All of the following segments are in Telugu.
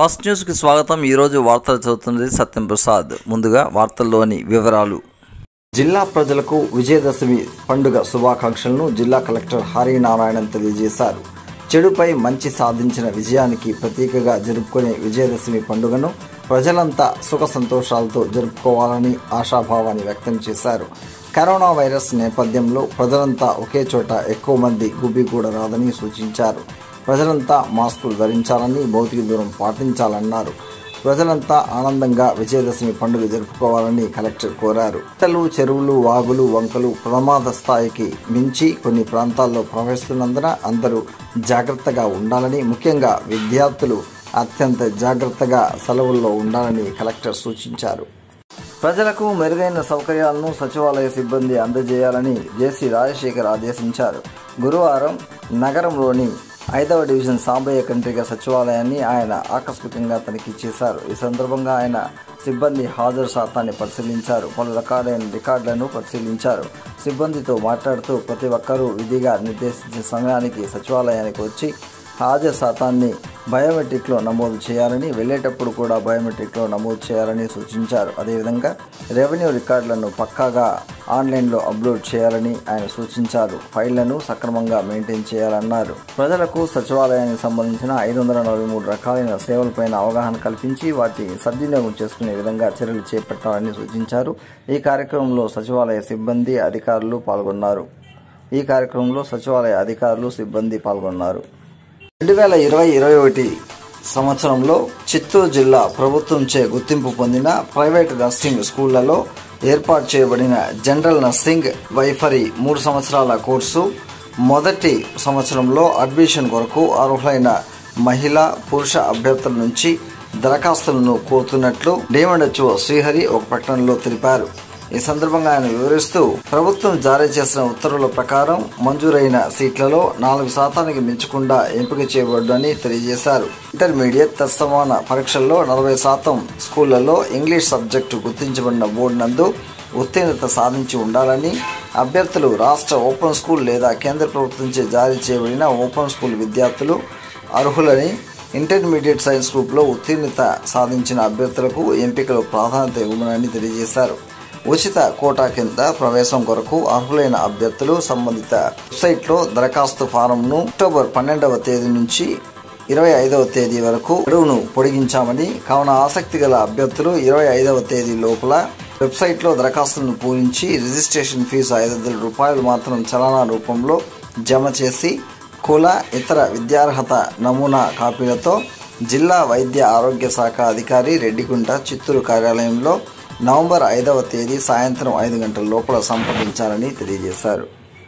ఫస్ట్ న్యూస్కి స్వాగతం ఈరోజు వార్తలు చదువుతున్నది సత్యం ప్రసాద్ ముందుగా వార్తల్లోని వివరాలు జిల్లా ప్రజలకు విజయదశమి పండుగ శుభాకాంక్షలను జిల్లా కలెక్టర్ హరినారాయణన్ తెలియజేశారు చెడుపై మంచి సాధించిన విజయానికి ప్రతీకగా జరుపుకునే విజయదశమి పండుగను ప్రజలంతా సుఖ సంతోషాలతో జరుపుకోవాలని ఆశాభావాన్ని వ్యక్తం చేశారు కరోనా వైరస్ నేపథ్యంలో ప్రజలంతా ఒకే చోట ఎక్కువ మంది గుబ్బిగూడరాదని సూచించారు ప్రజలంతా మాస్కులు ధరించాలని భౌతిక దూరం పాటించాలన్నారు ప్రజలంతా ఆనందంగా విజయదశమి పండుగ జరుపుకోవాలని కలెక్టర్ కోరారు గుట్టలు చెరువులు వాగులు వంకలు ప్రమాద స్థాయికి మించి కొన్ని ప్రాంతాల్లో ప్రవహిస్తున్నందున అందరూ జాగ్రత్తగా ఉండాలని ముఖ్యంగా విద్యార్థులు అత్యంత జాగ్రత్తగా సెలవుల్లో ఉండాలని కలెక్టర్ సూచించారు ప్రజలకు మెరుగైన సౌకర్యాలను సచివాలయ సిబ్బంది అందజేయాలని జేసీ రాజశేఖర్ ఆదేశించారు గురువారం నగరంలోని ఐదవ డివిజన్ సాంబయ్య కంట్రిక సచివాలయాన్ని ఆయన ఆకస్మికంగా తనిఖీ చేశారు ఈ సందర్భంగా ఆయన సిబ్బంది హాజరు శాతాన్ని పరిశీలించారు పలు రకాలైన రికార్డులను పరిశీలించారు సిబ్బందితో మాట్లాడుతూ ప్రతి ఒక్కరూ విధిగా నిర్దేశించిన సమయానికి సచివాలయానికి వచ్చి హాజరు శాతాన్ని బయోమెట్రిక్లో నమోదు చేయాలని వెళ్ళేటప్పుడు కూడా బయోమెట్రిక్లో నమోదు చేయాలని సూచించారు అదేవిధంగా రెవెన్యూ రికార్డులను పక్కాగా ఆన్లైన్లో అప్లోడ్ చేయాలని ఆయన సూచించారు ఫైళ్లను సక్రమంగా మెయింటైన్ చేయాలన్నారు ప్రజలకు సచివాలయానికి సంబంధించిన ఐదు వందల నలభై మూడు రకాలైన సేవలపైన అవగాహన కల్పించి వాటిని సద్వినియోగం చేసుకునే విధంగా చర్యలు చేపట్టాలని సూచించారు ఈ కార్యక్రమంలో సచివాలయ సిబ్బంది అధికారులు పాల్గొన్నారు ఈ కార్యక్రమంలో సచివాలయ అధికారులు సిబ్బంది పాల్గొన్నారు రెండు వేల ఇరవై ఇరవై ఒకటి సంవత్సరంలో చిత్తూరు జిల్లా ప్రభుత్వంచే గుర్తింపు పొందిన ప్రైవేట్ నర్సింగ్ స్కూళ్లలో ఏర్పాటు చేయబడిన జనరల్ నర్సింగ్ వైఫరి మూడు సంవత్సరాల కోర్సు మొదటి సంవత్సరంలో అడ్మిషన్ కొరకు అర్హులైన మహిళా పురుష అభ్యర్థుల నుంచి దరఖాస్తులను కోరుతున్నట్లు డిఎండ్హెచ్ఓ శ్రీహరి ఒక ప్రకటనలో తెలిపారు ఈ సందర్భంగా ఆయన వివరిస్తూ ప్రభుత్వం జారీ చేసిన ఉత్తర్వుల ప్రకారం మంజూరైన సీట్లలో నాలుగు శాతానికి మించకుండా ఎంపిక చేయబడ్డని తెలియజేశారు ఇంటర్మీడియట్ తత్సమాన పరీక్షల్లో నలభై శాతం స్కూళ్లలో ఇంగ్లీష్ సబ్జెక్టు గుర్తించబడిన బోర్డు నందు ఉత్తీర్ణత సాధించి ఉండాలని అభ్యర్థులు రాష్ట్ర ఓపెన్ స్కూల్ లేదా కేంద్ర ప్రభుత్వంచే జారీ చేయబడిన ఓపెన్ స్కూల్ విద్యార్థులు అర్హులని ఇంటర్మీడియట్ సైన్స్ గ్రూప్లో ఉత్తీర్ణత సాధించిన అభ్యర్థులకు ఎంపికలు ప్రాధాన్యత ఇవ్వమని తెలియజేశారు ఉచిత కోటా కింద ప్రవేశం కొరకు అర్హులైన అభ్యర్థులు సంబంధిత వెబ్సైట్లో దరఖాస్తు ఫారంను అక్టోబర్ పన్నెండవ తేదీ నుంచి ఇరవై ఐదవ తేదీ వరకు గడువును పొడిగించామని కావున ఆసక్తి గల అభ్యర్థులు ఇరవై ఐదవ తేదీ లోపల వెబ్సైట్లో దరఖాస్తులను పూరించి రిజిస్ట్రేషన్ ఫీజు ఐదు వందల రూపాయలు మాత్రం చలనా రూపంలో జమ చేసి కుల ఇతర విద్యార్హత నమూనా కాపీలతో జిల్లా వైద్య ఆరోగ్య శాఖ అధికారి రెడ్డిగుంట చిత్తూరు కార్యాలయంలో నవంబర్ ఐదవ తేదీ సాయంత్రం ఐదు గంటల లోపల సంప్రదించాలని తెలియజేశారు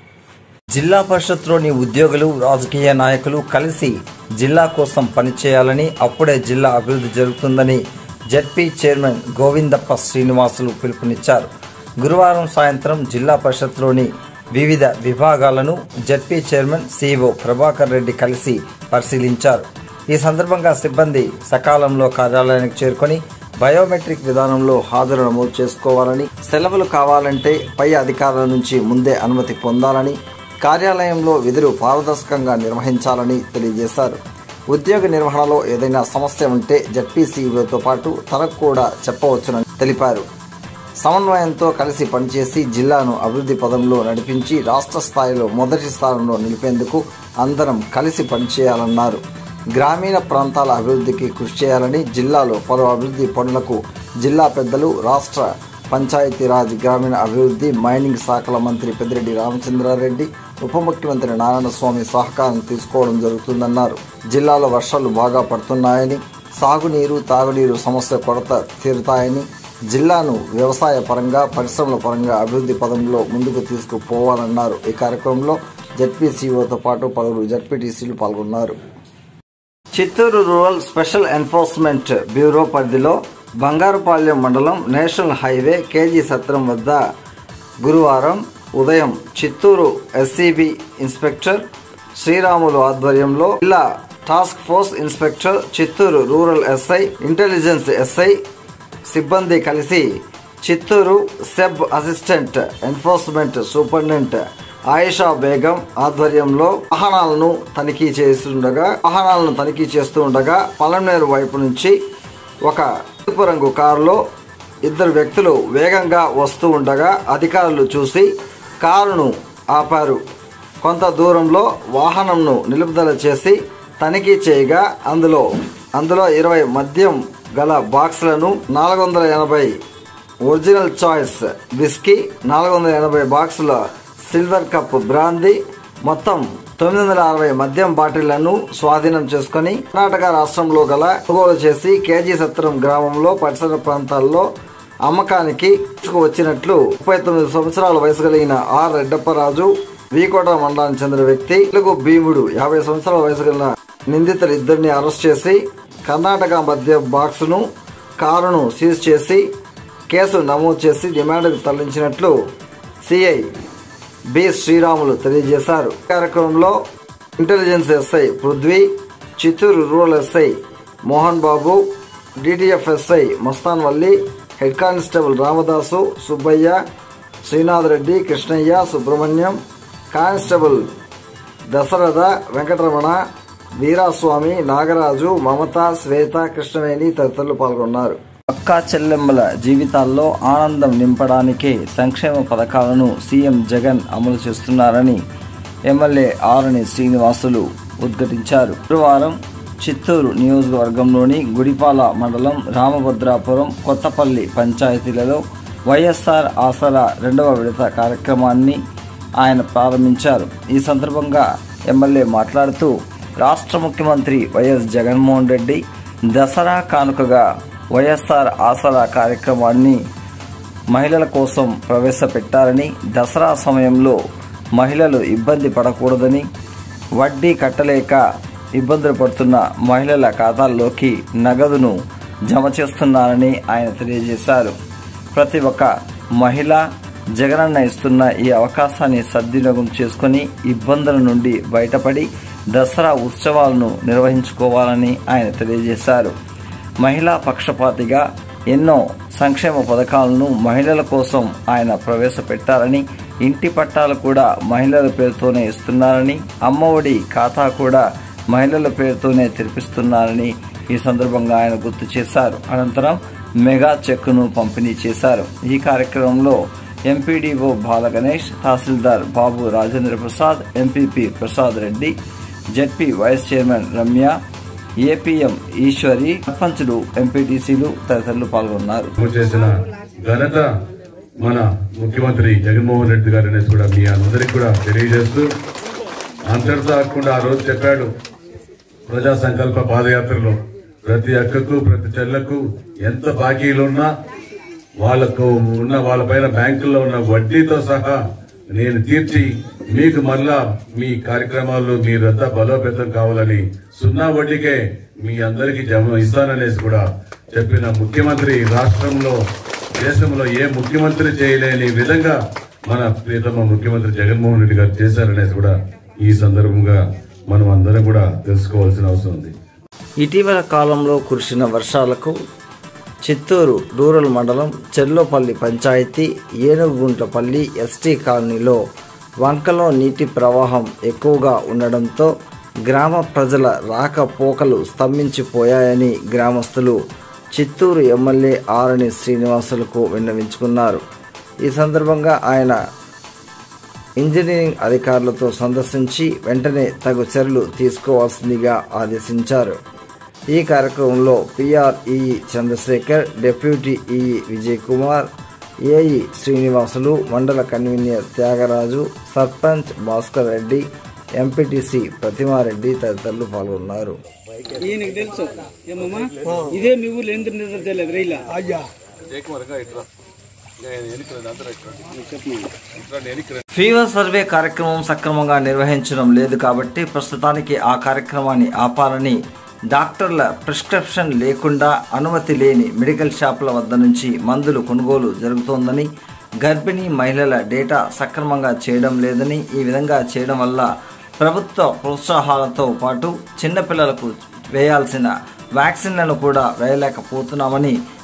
జిల్లా పరిషత్లోని ఉద్యోగులు రాజకీయ నాయకులు కలిసి జిల్లా కోసం పనిచేయాలని అప్పుడే జిల్లా అభివృద్ధి జరుగుతుందని జడ్పీ చైర్మన్ గోవిందప్ప శ్రీనివాసులు పిలుపునిచ్చారు గురువారం సాయంత్రం జిల్లా పరిషత్లోని వివిధ విభాగాలను ZP chairman CEO Prabhakar Reddy కలిసి పరిశీలించారు ఈ సందర్భంగా సిబ్బంది సకాలంలో కార్యాలయానికి చేరుకొని బయోమెట్రిక్ విధానంలో హాజరు నమోదు చేసుకోవాలని సెలవులు కావాలంటే పై అధికారుల నుంచి ముందే అనుమతి పొందాలని కార్యాలయంలో విధులు పారదర్శకంగా నిర్వహించాలని తెలియజేశారు ఉద్యోగ నిర్వహణలో ఏదైనా సమస్య ఉంటే జడ్పీసీఈఓతో పాటు తనకు కూడా చెప్పవచ్చునని తెలిపారు సమన్వయంతో కలిసి పనిచేసి జిల్లాను అభివృద్ధి పదంలో నడిపించి రాష్ట్ర స్థాయిలో మొదటి స్థానంలో నిలిపేందుకు అందరం కలిసి పనిచేయాలన్నారు గ్రామీణ ప్రాంతాల అభివృద్ధికి కృషి చేయాలని జిల్లాలో పలు అభివృద్ధి పనులకు జిల్లా పెద్దలు రాష్ట్ర పంచాయతీరాజ్ గ్రామీణ అభివృద్ధి మైనింగ్ శాఖల మంత్రి పెద్దిరెడ్డి రామచంద్రారెడ్డి ఉప ముఖ్యమంత్రి నారాయణస్వామి సహకారం తీసుకోవడం జరుగుతుందన్నారు జిల్లాలో వర్షాలు బాగా పడుతున్నాయని సాగునీరు తాగునీరు సమస్య కొరత తీరుతాయని జిల్లాను వ్యవసాయ పరంగా పరిశ్రమల పరంగా అభివృద్ధి పదంలో ముందుకు తీసుకుపోవాలన్నారు ఈ కార్యక్రమంలో జడ్పీసీఓతో పాటు పలువురు జడ్పీటీసీలు పాల్గొన్నారు Chittoor rural special enforcement bureau పరిధిలో బంగారుపాలెం మండలం నేషనల్ హైవే కేజీ సత్రం వద్ద గురువారం ఉదయం చిత్తూరు ఎస్సీబీ ఇన్స్పెక్టర్ శ్రీరాములు ఆధ్వర్యంలో జిల్లా task force inspector Chittoor rural SI intelligence SI సిబ్బంది కలిసి Chittoor SEB assistant enforcement superintendent Ayesha Begum ఆధ్వర్యంలో వాహనాలను తనిఖీ చేస్తుండగా వాహనాలను తనిఖీ చేస్తూ ఉండగా పలమనేరు వైపు నుంచి ఒక తెలుపు రంగు కారులో ఇద్దరు వ్యక్తులు వేగంగా వస్తూ ఉండగా అధికారులు చూసి కారును ఆపారు కొంత దూరంలో వాహనంను నిలుపుదల చేసి తనిఖీ చేయగా అందులో అందులో ఇరవై మద్యం గల బాక్సులను నాలుగు వందల ఎనభై ఒరిజినల్ చాయిస్ విస్కీ నాలుగు వందల ఎనభై బాక్సుల సిల్వర్ కప్ బ్రాందీ మొత్తం తొమ్మిది వందల అరవై మద్యం బాటిళ్లను స్వాధీనం చేసుకుని కర్ణాటక రాష్ట్రంలో గల కొనుగోలు చేసి కేజీ సత్రం గ్రామంలో పరిసర ప్రాంతాల్లో అమ్మకానికి వచ్చినట్లు ముప్పై తొమ్మిది సంవత్సరాల వయసు కలిగిన ఆర్ రెడ్డప్పరాజు వీకోట మండలానికి చెందిన వ్యక్తి తెలుగు భీముడు యాభై సంవత్సరాల వయసు కలిగిన నిందితులు ఇద్దరిని అరెస్ట్ చేసి కర్ణాటక మధ్య బాక్సును కారును సీజ్ చేసి కేసు నమోదు చేసి రిమాండ్కు తరలించినట్లు సిఐ బి శ్రీరాములు తెలియజేశారు ఈ కార్యక్రమంలో intelligence SI Prithvi Chittoor rural SI Mohan Babu DTF SI Mastan Valli head constable Ramadasu Subbaiah Srinath Reddy Krishnaiah Subrahmanyam constable Dasaratha Venkataramana Veeraswamy Nagaraju Mamata Swetha Krishnaveni తదితరులు పాల్గొన్నారు అక్కా చెల్లెమ్మల జీవితాల్లో ఆనందం నింపడానికే సంక్షేమ పథకాలను సీఎం జగన్ అమలు చేస్తున్నారని ఎమ్మెల్యే ఆరణి శ్రీనివాసులు ఉద్ఘాటించారు గురువారం చిత్తూరు నియోజకవర్గంలోని గుడిపాల మండలం రామభద్రాపురం కొత్తపల్లి పంచాయతీలలో వైఎస్ఆర్ ఆసరా రెండవ విడత కార్యక్రమాన్ని ఆయన ప్రారంభించారు ఈ సందర్భంగా ఎమ్మెల్యే మాట్లాడుతూ రాష్ట్ర ముఖ్యమంత్రి వైఎస్ జగన్మోహన్ రెడ్డి దసరా కానుకగా వైఎస్ఆర్ ఆసరా కార్యక్రమాన్ని మహిళల కోసం ప్రవేశపెట్టారని దసరా సమయంలో మహిళలు ఇబ్బంది పడకూడదని వడ్డీ కట్టలేక ఇబ్బందులు పడుతున్న మహిళల ఖాతాల్లోకి నగదును జమ చేస్తున్నారని ఆయన తెలియజేశారు ప్రతి ఒక్క మహిళ జగనన్న ఇస్తున్న ఈ అవకాశాన్ని సద్వినియోగం చేసుకుని ఇబ్బందుల నుండి బయటపడి దసరా ఉత్సవాలను నిర్వహించుకోవాలని ఆయన తెలియజేశారు మహిళా పక్షపాతిగా ఎన్నో సంక్షేమ పథకాలను మహిళల కోసం ఆయన ప్రవేశపెట్టారని ఇంటి పట్టాలు కూడా మహిళల పేరుతోనే ఇస్తున్నారని అమ్మఒడి ఖాతా కూడా మహిళల పేరుతోనే తెరిపిస్తున్నారని ఈ సందర్భంగా ఆయన గుర్తు చేశారు అనంతరం మెగా చెక్కును పంపిణీ చేశారు ఈ కార్యక్రమంలో MPDO Balaganesh tahsildar Babu Rajendra Prasad MPP Prasad Reddy ZP vice chairman Ramya APM Eswari సర్పంచులు ఎంపీటీసీలు తదితరులు పాల్గొన్నారు అమలు చేసిన ఘనత మన ముఖ్యమంత్రి జగన్మోహన్ రెడ్డి గారు అనేసి కూడా మీ అందరికి కూడా తెలియజేస్తూ అంతటితో కాకుండా ఆ రోజు చెప్పాడు ప్రజా సంకల్ప పాదయాత్రలో ప్రతి అక్కకు ప్రతి చెల్లకు ఎంత బాకీలున్నా వాళ్లకు ఉన్న వాళ్ళ పైన బ్యాంకుల్లో ఉన్న వడ్డీతో సహా నేను తీర్చి మీకు మళ్ళా మీ కార్యక్రమాల్లో మీరంతా బలోపేతం కావాలని సున్నా వడ్డీకే మీ అందరికీ జమ ఇస్తాననేసి కూడా చెప్పిన ముఖ్యమంత్రి రాష్ట్రంలో దేశంలో ఏ ముఖ్యమంత్రి చేయలేని విధంగా మన ప్రియతమ ముఖ్యమంత్రి జగన్మోహన్ రెడ్డి గారు చేశారనేసి కూడా ఈ సందర్భంగా మనం అందరం కూడా తెలుసుకోవాల్సిన అవసరం ఉంది ఇటీవల కాలంలో కురిసిన వర్షాలకు చిత్తూరు రూరల్ మండలం చెర్లోపల్లి పంచాయతీ ఏనుగుంట్లపల్లి ఎస్టీ కాలనీలో వంకలో నీటి ప్రవాహం ఎక్కువగా ఉండడంతో గ్రామ ప్రజల రాకపోకలు స్తంభించిపోయాయని గ్రామస్తులు చిత్తూరు ఎమ్మెల్యే ఆరణి శ్రీనివాసులకు విన్నవించుకున్నారు ఈ సందర్భంగా ఆయన ఇంజనీరింగ్ అధికారులతో సందర్శించి వెంటనే తగు చర్యలు తీసుకోవాల్సిందిగా ఆదేశించారు ఈ కార్యక్రమంలో PRE Chandrasekhar deputy EE Vijay Kumar AE Srinivasulu మండల కన్వీనర్ త్యాగరాజు సర్పంచ్ భాస్కర్ రెడ్డి ఎంపీటీసీ ప్రతిమారెడ్డి తదితరులు పాల్గొన్నారు ఈయనకి తెలుసు ఏమమ్మా ఇదే మీ ఊర్లో ఎందుకు నిద్ర తెలియదు రైలా అయ్యా ఫీవర్ సర్వే కార్యక్రమం సక్రమంగా నిర్వహించడం లేదు కాబట్టి ప్రస్తుతానికి ఆ కార్యక్రమాన్ని ఆపాలని డాక్టర్ల ప్రిస్క్రిప్షన్ లేకుండా అనుమతి లేని మెడికల్ షాపుల వద్ద నుంచి మందులు కొనుగోలు జరుగుతోందని గర్భిణీ మహిళల డేటా సక్రమంగా చేయడం లేదని ఈ విధంగా చేయడం వల్ల ప్రభుత్వ ప్రోత్సాహాలతో పాటు చిన్నపిల్లలకు వేయాల్సిన వ్యాక్సిన్లను కూడా వేయలేకపోతున్నామని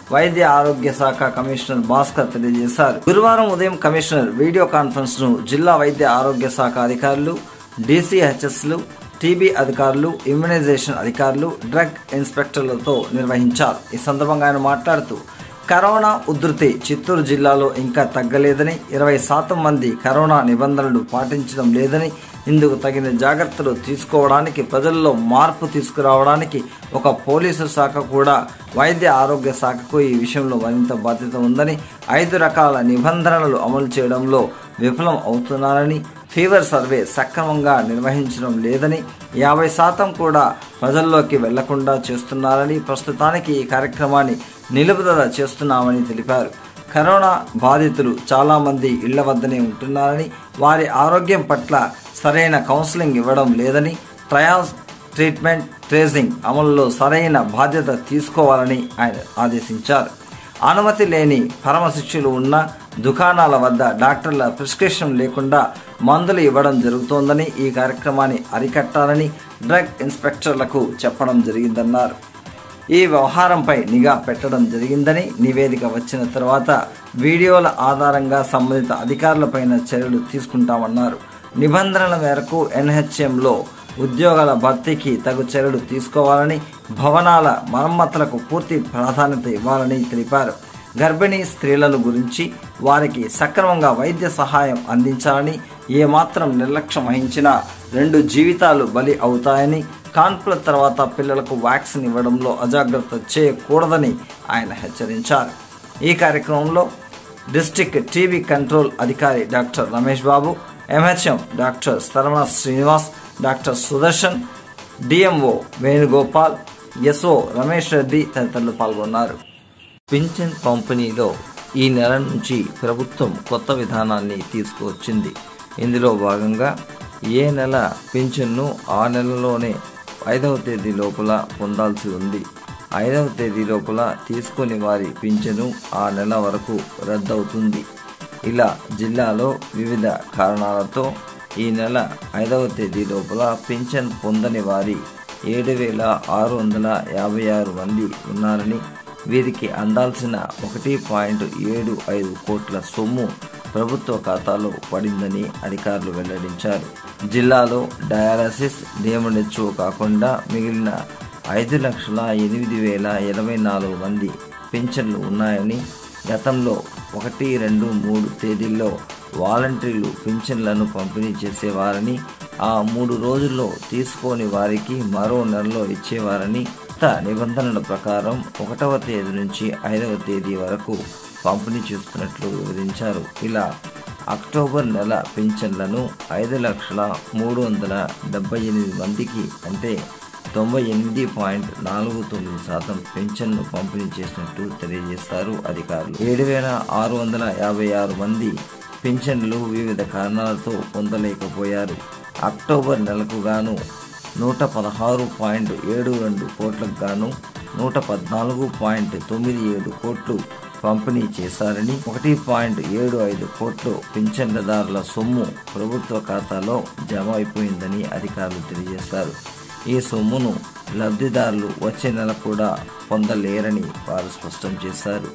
వైద్య ఆరోగ్య శాఖ కమిషనర్ భాస్కర్ తెలియజేశారు గురువారం ఉదయం కమిషనర్ వీడియో కాన్ఫరెన్స్ ను జిల్లా వైద్య ఆరోగ్య శాఖ అధికారులు డీసీహెచ్ఎస్లు టీబీ అధికారులు ఇమ్యునైజేషన్ అధికారులు డ్రగ్ ఇన్స్పెక్టర్లతో నిర్వహించారు ఈ సందర్భంగా ఆయన మాట్లాడుతూ కరోనా ఉధృతి చిత్తూరు జిల్లాలో ఇంకా తగ్గలేదని ఇరవై శాతం మంది కరోనా నిబంధనలు పాటించడం లేదని ఇందుకు తగిన జాగ్రత్తలు తీసుకోవడానికి ప్రజల్లో మార్పు తీసుకురావడానికి ఒక పోలీసు శాఖ కూడా వైద్య ఆరోగ్య శాఖకు ఈ విషయంలో మరింత బాధ్యత ఉందని ఐదు రకాల నిబంధనలు అమలు చేయడంలో విఫలం అవుతున్నారని ఫీవర్ సర్వే సక్రమంగా నిర్వహించడం లేదని యాభై శాతం కూడా ప్రజల్లోకి వెళ్లకుండా చేస్తున్నారని ప్రస్తుతానికి ఈ కార్యక్రమాన్ని నిలుపుదల చేస్తున్నామని తెలిపారు కరోనా బాధితులు చాలామంది ఇళ్ల వద్దనే ఉంటున్నారని వారి ఆరోగ్యం పట్ల సరైన కౌన్సిలింగ్ ఇవ్వడం లేదని ట్రయల్స్ ట్రీట్మెంట్ ట్రేసింగ్ అమలులో సరైన బాధ్యత తీసుకోవాలని ఆయన ఆదేశించారు అనుమతి లేని పరమశిక్షులు ఉన్న దుకాణాల వద్ద డాక్టర్ల ప్రిస్క్రిప్షన్ లేకుండా మందులు ఇవ్వడం జరుగుతోందని ఈ కార్యక్రమాన్ని అరికట్టాలని డ్రగ్ ఇన్స్పెక్టర్లకు చెప్పడం జరిగిందన్నారు ఈ వ్యవహారంపై నిఘా పెట్టడం జరిగిందని నివేదిక వచ్చిన తర్వాత వీడియోల ఆధారంగా సంబంధిత అధికారులపైన చర్యలు తీసుకుంటామన్నారు నిబంధనల మేరకు ఎన్హెచ్ఎంలో ఉద్యోగాల భర్తీకి తగు చర్యలు తీసుకోవాలని భవనాల మరమ్మతులకు పూర్తి ప్రాధాన్యత ఇవ్వాలని తెలిపారు గర్భిణీ స్త్రీలను గురించి వారికి సక్రమంగా వైద్య సహాయం అందించాలని ఏమాత్రం నిర్లక్ష్యం వహించినా రెండు జీవితాలు బలి అవుతాయని కాన్పుల తర్వాత పిల్లలకు వ్యాక్సిన్ ఇవ్వడంలో అజాగ్రత్త చేయకూడదని ఆయన హెచ్చరించారు ఈ కార్యక్రమంలో డిస్టిక్ టీబీ కంట్రోల్ అధికారి doctor Ramesh Babu MHM doctor Saravana Srinivas doctor Sudarshan DMO Venugopal SO Ramesh Reddy తదితరులు పాల్గొన్నారు పింఛన్ పంపిణీలో ఈ నెల నుంచి ప్రభుత్వం కొత్త విధానాన్ని తీసుకువచ్చింది ఇందులో భాగంగా ఏ నెల పింఛన్ను ఆ నెలలోనే ఐదవ తేదీ లోపల పొందాల్సి ఉంది ఐదవ తేదీ లోపల తీసుకుని వారి పింఛను ఆ నెల వరకు రద్దవుతుంది ఇలా జిల్లాలో వివిధ కారణాలతో ఈ నెల ఐదవ తేదీ లోపల పింఛన్ పొందని వారి ఏడు వేల ఆరు వందల యాభై ఆరు మంది ఉన్నారని వీరికి అందాల్సిన ఒకటి పాయింట్ ఏడు ఐదు కోట్ల సొమ్ము ప్రభుత్వ ఖాతాలో పడిందని అధికారులు వెల్లడించారు జిల్లాలో డయాలసిస్ డిఎంహెచ్ఓ కాకుండా మిగిలిన ఐదు లక్షల ఎనిమిది వేల ఇరవై నాలుగు మంది పింఛన్లు ఉన్నాయని గతంలో ఒకటి రెండు మూడు తేదీల్లో వాలంటీర్లు పింఛన్లను పంపిణీ చేసేవారని ఆ మూడు రోజుల్లో తీసుకోని వారికి మరో నెలలో ఇచ్చేవారని కొత్త నిబంధనల ప్రకారం ఒకటవ తేదీ నుంచి ఐదవ తేదీ వరకు పంపిణీ చేస్తున్నట్లు వివరించారు ఇలా అక్టోబర్ నెల పింఛన్లను ఐదు లక్షల మూడు వందల డెబ్బై ఎనిమిది మందికి అంటే తొంభై ఎనిమిది పాయింట్ నాలుగు తొమ్మిది శాతం పెన్షన్ను పంపిణీ చేసినట్టు తెలియజేస్తారు అధికారులు ఏడు వేల ఆరు వందల యాభై ఆరు మంది పింఛన్లు వివిధ కారణాలతో పొందలేకపోయారు అక్టోబర్ నెలకు గాను నూట పదహారు పాయింట్ ఏడు రెండు కోట్లకు గాను నూట పద్నాలుగు పాయింట్ తొమ్మిది ఏడు కోట్లు పంపిణీ చేశారని ఒకటి పాయింట్ ఏడు ఐదు కోట్లు పింఛన్లదారుల సొమ్ము ప్రభుత్వ ఖాతాలో జమ అయిపోయిందని అధికారులు తెలియజేశారు ఈ సొమ్మును లబ్ధిదారులు వచ్చే నెల కూడా పొందలేరని వారు స్పష్టం చేశారు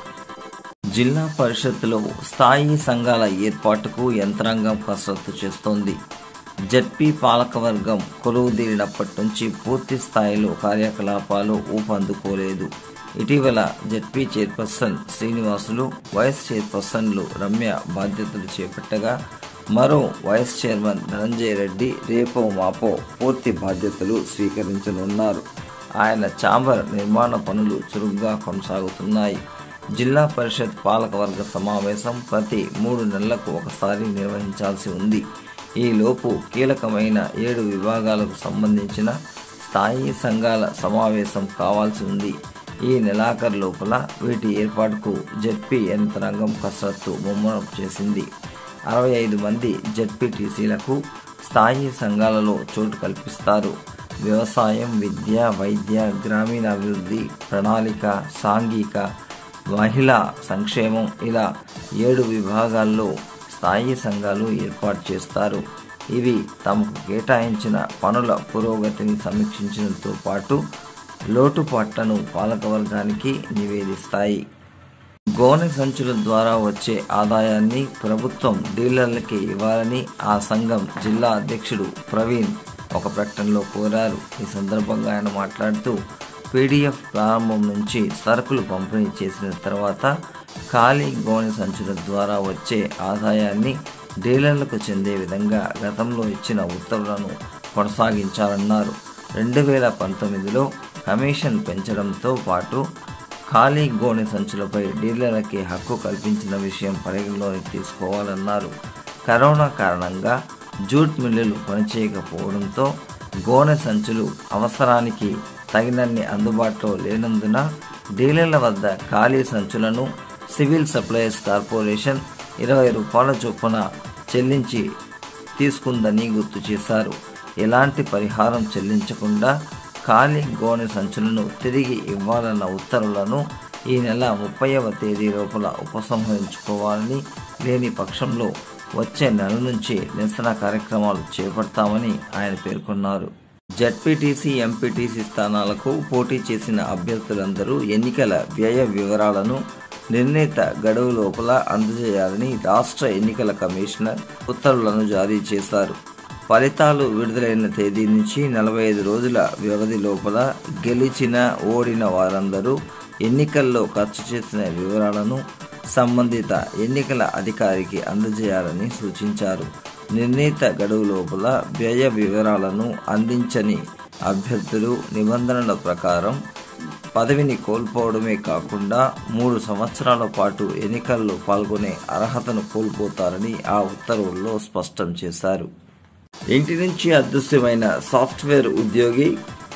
జిల్లా పరిషత్తులో స్థాయి సంఘాల ఏర్పాటుకు యంత్రాంగం కసరత్తు చేస్తోంది జడ్పీ పాలకవర్గం కొలువుదీరినప్పటి నుంచి పూర్తి స్థాయిలో కార్యకలాపాలు ఊపందుకోలేదు ఇటీవల జడ్పీ చైర్పర్సన్ శ్రీనివాసులు వైస్ చైర్పర్సన్లు రమ్య బాధ్యతలు చేపట్టగా మరో వైస్ చైర్మన్ ధనంజయ రెడ్డి రేపో మాపో పూర్తి బాధ్యతలు స్వీకరించనున్నారు ఆయన ఛాంబర్ నిర్మాణ పనులు చురుగ్గా కొనసాగుతున్నాయి జిల్లా పరిషత్ పాలకవర్గ సమావేశం ప్రతి మూడు నెలలకు ఒకసారి నిర్వహించాల్సి ఉంది ఈలోపు కీలకమైన ఏడు విభాగాలకు సంబంధించిన స్థాయి సంఘాల సమావేశం కావాల్సి ఉంది ఈ నెలాఖరు లోపల వీటి ఏర్పాటుకు జడ్పీ యంత్రాంగం కసరత్తు ముమ్మరం చేసింది అరవై ఐదు మంది జడ్పీటీసీలకు స్థాయి సంఘాలలో చోటు కల్పిస్తారు వ్యవసాయం విద్య వైద్య గ్రామీణాభివృద్ధి ప్రణాళిక సాంఘిక మహిళా సంక్షేమం ఇలా ఏడు విభాగాల్లో స్థాయి సంఘాలు ఏర్పాటు చేస్తారు ఇవి తమకు కేటాయించిన పనుల పురోగతిని సమీక్షించడంతో పాటు లోటుపాట్లను పాలకవర్గానికి నివేదిస్తాయి గోనె సంచుల ద్వారా వచ్చే ఆదాయాన్ని ప్రభుత్వం డీలర్లకి ఇవ్వాలని ఆ సంఘం జిల్లా అధ్యక్షుడు ప్రవీణ్ ఒక ప్రకటనలో కోరారు ఈ సందర్భంగా ఆయన మాట్లాడుతూ పీడిఎఫ్ ప్రారంభం నుంచి సరుకులు పంపిణీ చేసిన తర్వాత ఖాళీ గోనె సంచుల ద్వారా వచ్చే ఆదాయాన్ని డీలర్లకు చెందే విధంగా గతంలో ఇచ్చిన ఉత్తర్వులను కొనసాగించాలన్నారు రెండు వేల పంతొమ్మిదిలో కమిషన్ పెంచడంతో పాటు ఖాళీ గోనె సంచులపై డీలర్లకి హక్కు కల్పించిన విషయం పరిగణలోకి తీసుకోవాలన్నారు కరోనా కారణంగా జూట్ మిల్లులు పనిచేయకపోవడంతో గోనె సంచులు అవసరానికి తగినన్ని అందుబాటులో లేనందున డీలర్ల వద్ద ఖాళీ సంచులను సివిల్ సప్లైస్ కార్పొరేషన్ ఇరవై రూపాయల చొప్పున చెల్లించి తీసుకుందని గుర్తు చేశారు ఎలాంటి పరిహారం చెల్లించకుండా ఖాళీ గోనె సంచులను తిరిగి ఇవ్వాలన్న ఉత్తర్వులను ఈ నెల ముప్పైవ తేదీ లోపల ఉపసంహరించుకోవాలని లేని పక్షంలో వచ్చే నెల నుంచి నిరసన కార్యక్రమాలు చేపడతామని ఆయన పేర్కొన్నారు జడ్పీటీసీ ఎంపీటీసీ స్థానాలకు పోటీ చేసిన అభ్యర్థులందరూ ఎన్నికల వ్యయ వివరాలను నిర్ణీత గడువు లోపల అందజేయాలని రాష్ట్ర ఎన్నికల కమిషనర్ ఉత్తర్వులను జారీ చేశారు ఫలితాలు విడుదలైన తేదీ నుంచి నలభై ఐదు రోజుల వ్యవధి లోపల గెలిచిన ఓడిన వారందరూ ఎన్నికల్లో ఖర్చు చేసిన వివరాలను సంబంధిత ఎన్నికల అధికారికి అందజేయాలని సూచించారు నిర్ణీత గడువు లోపల వ్యయ వివరాలను అందించని అభ్యర్థులు నిబంధనల ప్రకారం పదవిని కోల్పోవడమే కాకుండా మూడు సంవత్సరాల పాటు ఎన్నికల్లో పాల్గొనే అర్హతను కోల్పోతారని ఆ ఉత్తర్వుల్లో స్పష్టం చేశారు ఇంటి నుంచి అదృశ్యమైన సాఫ్ట్వేర్ ఉద్యోగి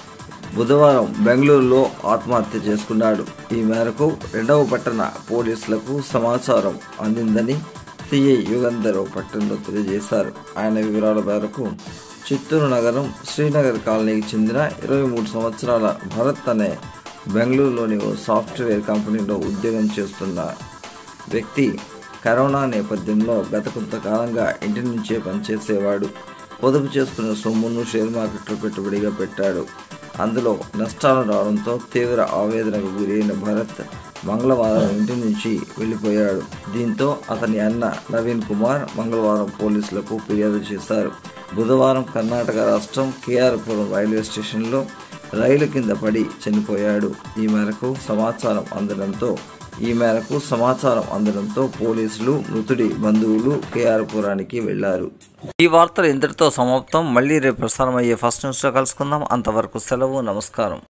బుధవారం బెంగళూరులో ఆత్మహత్య చేసుకున్నాడు ఈ మేరకు రెండవ పట్టణ పోలీసులకు సమాచారం అందిందని సిఐ యుగంధర్ ఓ ప్రకటనలో తెలియజేశారు ఆయన వివరాల మేరకు చిత్తూరు నగరం శ్రీనగర్ కాలనీకి చెందిన ఇరవై మూడు సంవత్సరాల భరత్ అనే బెంగళూరులోని ఓ సాఫ్ట్వేర్ కంపెనీలో ఉద్యోగం చేస్తున్న వ్యక్తి కరోనా నేపథ్యంలో గత కొంతకాలంగా ఇంటి నుంచే పనిచేసేవాడు పొదుపు చేసుకున్న సొమ్మును షేర్ మార్కెట్లో పెట్టుబడిగా పెట్టాడు అందులో నష్టాలు రావడంతో తీవ్ర ఆవేదనకు గురైన భరత్ మంగళవారం ఇంటి నుంచి వెళ్ళిపోయాడు దీంతో అతని అన్న నవీన్ కుమార్ మంగళవారం పోలీసులకు ఫిర్యాదు చేశారు బుధవారం కర్ణాటక రాష్ట్రం కేఆర్పురం రైల్వే స్టేషన్లో రైలు కింద పడి చనిపోయాడు ఈ మేరకు సమాచారం అందడంతో ఈ మేరకు సమాచారం అందడంతో పోలీసులు మృతుడి బంధువులు కేఆర్ పురానికి వెళ్లారు ఈ వార్తలు ఇంతటితో సమాప్తం మళ్ళీ రేపు ప్రసారం అయ్యే ఫస్ట్ న్యూస్లో కలుసుకుందాం అంతవరకు సెలవు నమస్కారం